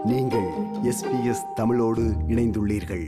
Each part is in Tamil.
நீங்கள் எஸ்பிஎஸ் தமிழோடு இணைந்துள்ளீர்கள்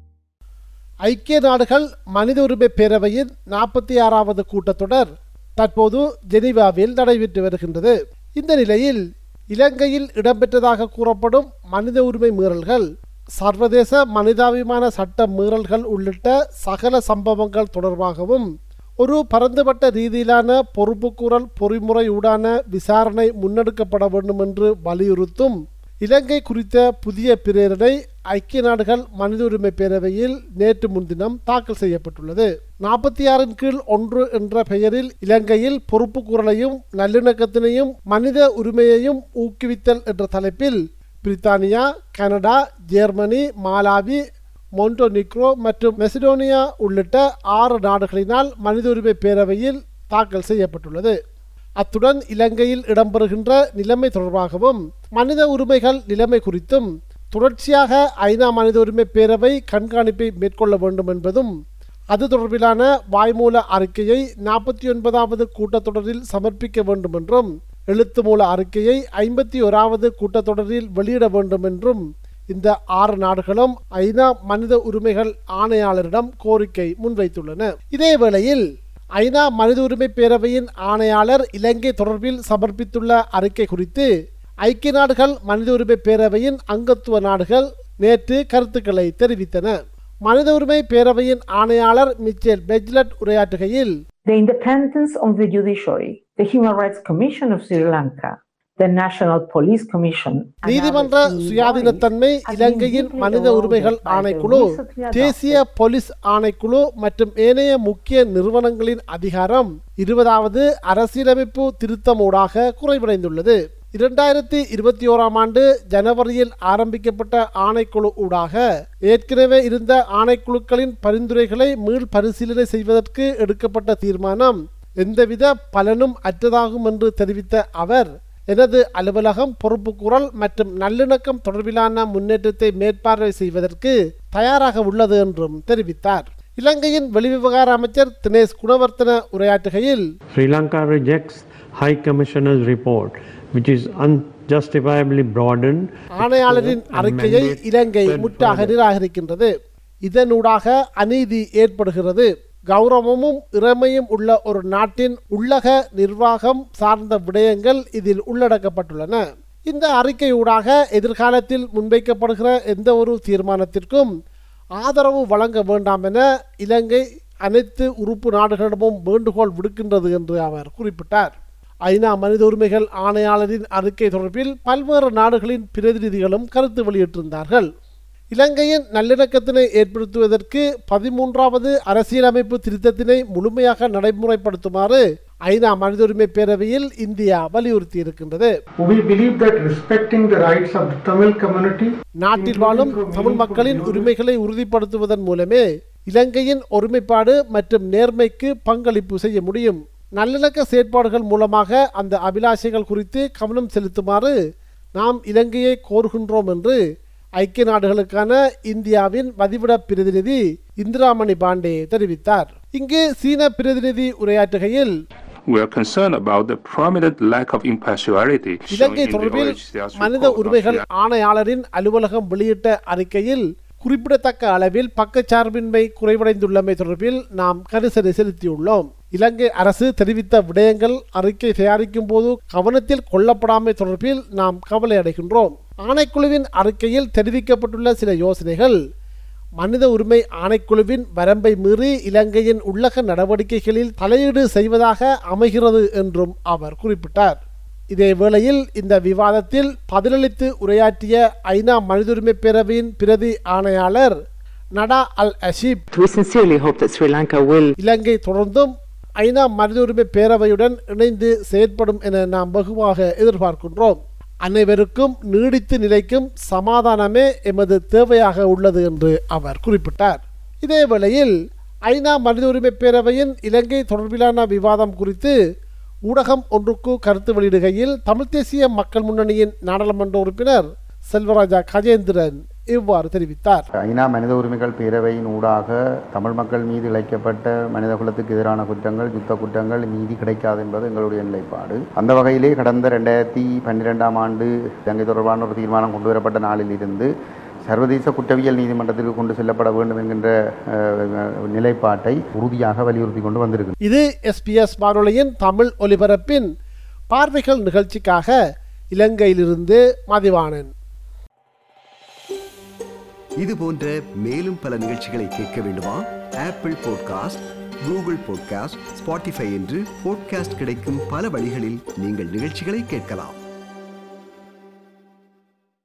ஐக்கிய நாடுகள் மனித உரிமை பேரவையின் நாற்பத்தி ஆறாவது கூட்டத்தொடர் தற்போது ஜெனீவாவில் நடைபெற்று வருகின்றது இந்த நிலையில் இலங்கையில் இடம்பெற்றதாக கூறப்படும் மனித உரிமை மீறல்கள் சர்வதேச மனிதாபிமான சட்ட மீறல்கள் உள்ளிட்ட சகல சம்பவங்கள் தொடர்பாகவும் ஒரு பரந்துபட்ட ரீதியிலான பொறுப்புக்கூறல் பொறிமுறையூடான விசாரணை முன்னெடுக்கப்பட வேண்டும் என்று வலியுறுத்தும் இலங்கை குறித்த புதிய பிரேரணை ஐக்கிய நாடுகள் மனித உரிமை பேரவையில் நேற்று முன்தினம் தாக்கல் செய்யப்பட்டுள்ளது நாற்பத்தி ஆறின் கீழ் ஒன்று என்ற பெயரில் இலங்கையில் பொறுப்பு குரலையும் நல்லிணக்கத்தினையும் மனித உரிமையையும் ஊக்குவித்தல் என்ற தலைப்பில் பிரித்தானியா கனடா ஜெர்மனி மாலாவி மொண்டோனிக்ரோ மற்றும் மெசிடோனியா உள்ளிட்ட ஆறு நாடுகளினால் மனித உரிமை பேரவையில் தாக்கல் செய்யப்பட்டுள்ளது அத்துடன் இலங்கையில் இடம்பெறுகின்ற நிலைமை தொடர்பாகவும் மனித உரிமைகள் நிலைமை குறித்தும் தொடர்ச்சியாக ஐநா மனித உரிமை பேரவை கண்காணிப்பை மேற்கொள்ள வேண்டும் என்பதும் அது தொடர்பிலான வாய்மூல அறிக்கையை நாற்பத்தி ஒன்பதாவது கூட்டத்தொடரில் சமர்ப்பிக்க வேண்டும் என்றும் எழுத்து மூல அறிக்கையை ஐம்பத்தி ஓராவது கூட்டத்தொடரில் வெளியிட வேண்டும் என்றும் இந்த ஆறு நாடுகளும் ஐநா மனித உரிமைகள் ஆணையாளரிடம் கோரிக்கை முன்வைத்துள்ளன இதேவேளையில் ஐநா மனித உரிமை பேரவையின் ஆணையாளர் இலங்கை தொடர்பில் சமர்ப்பித்துள்ள அறிக்கை குறித்து ஐக்கிய நாடுகள் மனித உரிமை பேரவையின் அங்கத்துவ நாடுகள் நேற்று கருத்துக்களை தெரிவித்தன மனித உரிமை பேரவையின் ஆணையாளர் மிச்சேல் பெஜ்லட் உரையாற்றுகையில் the independence of the judiciary, the Human Rights Commission of Sri Lanka, the National Police Commission, and நீதிமன்ற other key சுயாதீனத்தன்மை bodies have been இலங்கையின் deeply மனித eroded உரிமைகள் by the ஆணைக்குழு recently adopted தேசிய போலீஸ் ஆணைக்குழு மற்றும் ஏனைய முக்கிய நிறுவனங்களின் அதிகாரம் இருபதாவது அரசியலமைப்பு திருத்தமூடாக குறைவடைந்துள்ளது இரண்டாயிரத்தி இருபத்தி ஓராம் ஆண்டு ஜனவரியில் ஆரம்பிக்கப்பட்ட ஆணைக்குழு ஊடாக ஏற்கனவே இருந்த ஆணைக்குழுக்களின் பரிந்துரைகளை மீள் பரிசீலனை செய்வதற்கு எடுக்கப்பட்ட தீர்மானம் எந்தவித பலனும் அற்றதாகும் என்று தெரிவித்த அவர் எனது அலுவலகம் பொறுப்புக்கூறல் மற்றும் நல்லிணக்கம் தொடர்பிலான முன்னேற்றத்தை மேற்பார்வை செய்வதற்கு தயாராக உள்ளது என்றும் தெரிவித்தார் இலங்கையின் வெளிவிவகார அமைச்சர் தினேஷ் குணவர்த்தன உரையாற்றுகையில் Sri Lanka rejects High Commissioner's report, which is unjustifiably broadened. ஆணையாளரின் and அறிக்கையை mandates இலங்கை spread முற்றாக further. நிராகரிக்கின்றது இதனூடாக அநீதி ஏற்படுகிறது கௌரவமும் இறமையும் உள்ள ஒரு நாட்டின் உள்ளக நிர்வாகம் சார்ந்த விடயங்கள் இதில் உள்ளடக்கப்பட்டுள்ளன இந்த அறிக்கையூடாக எதிர்காலத்தில் முன்வைக்கப்படுகிற எந்த ஒரு தீர்மானத்திற்கும் ஆதரவு வழங்க வேண்டாம் என இலங்கை அனைத்து உறுப்பு நாடுகளிடமும் வேண்டுகோள் விடுக்கின்றது என்று அவர் குறிப்பிட்டார் ஐநா மனித உரிமைகள் ஆணையாளரின் அறிக்கை தொடர்பில் பல்வேறு நாடுகளின் பிரதிநிதிகளும் கருத்து வெளியிட்டிருந்தார்கள் இலங்கையின் நல்லிணக்கத்தினை ஏற்படுத்துவதற்கு பதிமூன்றாவது அரசியலமைப்பு திருத்தத்தினை முழுமையாக நடைமுறைப்படுத்துமாறு ஐநா மனித உரிமை பேரவையில் இந்தியா வலியுறுத்தி இருக்கின்றது We believe that respecting the rights of the Tamil community நாட்டில் வாழும் தமிழ் மக்களின் உரிமைகளை உறுதிப்படுத்துவதன் மூலமே இலங்கையின் ஒருமைப்பாடு மற்றும் நேர்மைக்கு பங்களிப்பு செய்ய முடியும் நல்லிணக்க செயற்பாடுகள் மூலமாக அந்த அபிலாஷைகள் குறித்து கவனம் செலுத்துமாறு நாம் இலங்கையை கோருகின்றோம் என்று ஐக்கிய நாடுகளுக்கான இந்தியாவின் வதிவிட பிரதிநிதி இந்திராமணி பாண்டே தெரிவித்தார் இங்கு சீன பிரதிநிதி உரையாற்றுகையில் We are concerned about the prominent lack of impartiality shown Ilangai in the தொடர்பில் OHCR's மனித report of உரிமைகள் Sri ஆணையாளரின் அலுவலகம் வெளியிட்ட அறிக்கையில் குறிப்பிடத்தக்க அளவில் பக்கச்சார்பின்மை குறைவடைந்துள்ளமை தொடர்பில் நாம் கரிசனை செலுத்தியுள்ளோம் இலங்கை அரசு தெரிவித்த விடயங்கள் அறிக்கை தயாரிக்கும் போது கவனத்தில் கொள்ளப்படாமை தொடர்பில் நாம் கவலை அடைகின்றோம் ஆணைக்குழுவின் அறிக்கையில் தெரிவிக்கப்பட்டுள்ள சில யோசனைகள் மனித உரிமை ஆணைக்குழுவின் வரம்பை மீறி இலங்கையின் உள்ளக நடவடிக்கைகளில் தலையீடு செய்வதாக அமைகிறது என்றும் அவர் குறிப்பிட்டார் இதே வேளையில் இந்த விவாதத்தில் பதிலளித்து உரையாற்றிய ஐநா மனித உரிமை பேரவையின் பிரதி ஆணையாளர் நடா அல் அஷீப் We sincerely hope that Sri Lanka will இலங்கை தொடர்ந்தும் ஐநா மனித உரிமை பேரவையுடன் இணைந்து செயற்படும் என நாம் வெகுவாக எதிர்பார்க்கின்றோம் அனைவருக்கும் நீடித்து நிலைக்கும் சமாதானமே எமது தேவையாக உள்ளது என்று அவர் குறிப்பிட்டார் இதேவேளையில் ஐநா மனித உரிமை பேரவையின் இலங்கை தொடர்பிலான விவாதம் குறித்து ஊடகம் ஒன்றுக்கு கருத்து வெளியிடுகையில் தமிழ் தேசிய மக்கள் முன்னணியின் நாடாளுமன்ற உறுப்பினர் செல்வராஜா கஜேந்திரன் இவ்வாறு தெரிவித்தார் ஐநா மனித உரிமைகள் பேரவையின் ஊடாக தமிழ் மக்கள் மீது இழைக்கப்பட்ட மனித குலத்துக்கு எதிரான குற்றங்கள் யுத்த குற்றங்கள் நீதி கிடைக்காது என்பது எங்களுடைய நிலைப்பாடு அந்த வகையிலே கடந்த ரெண்டாயிரத்தி பன்னிரெண்டாம் ஆண்டு இலங்கை தொடர்பான ஒரு தீர்மானம் கொண்டு வரப்பட்ட நாளில் இருந்து சர்வதேச குற்றவியல் நீதிமன்றத்திற்கு கொண்டு செல்லப்பட வேண்டும் என்கின்ற அஹ், நிலைப்பாட்டை உறுதியாக வலியுறுத்தி கொண்டு வந்திருக்கு இது எஸ்பிஎஸ் வானொலியின் தமிழ் ஒலிபரப்பின் பார்வைகள் நிகழ்ச்சிக்காக இலங்கையிலிருந்து மதிவாணன் இது போன்ற மேலும் பல நிகழ்ச்சிகளை கேட்க வேண்டுமா Apple podcast Google podcast Spotify என்று பாட்காஸ்ட் கிடைக்கும் பல வழிகளில் நீங்கள் நிகழ்ச்சிகளை கேட்கலாம்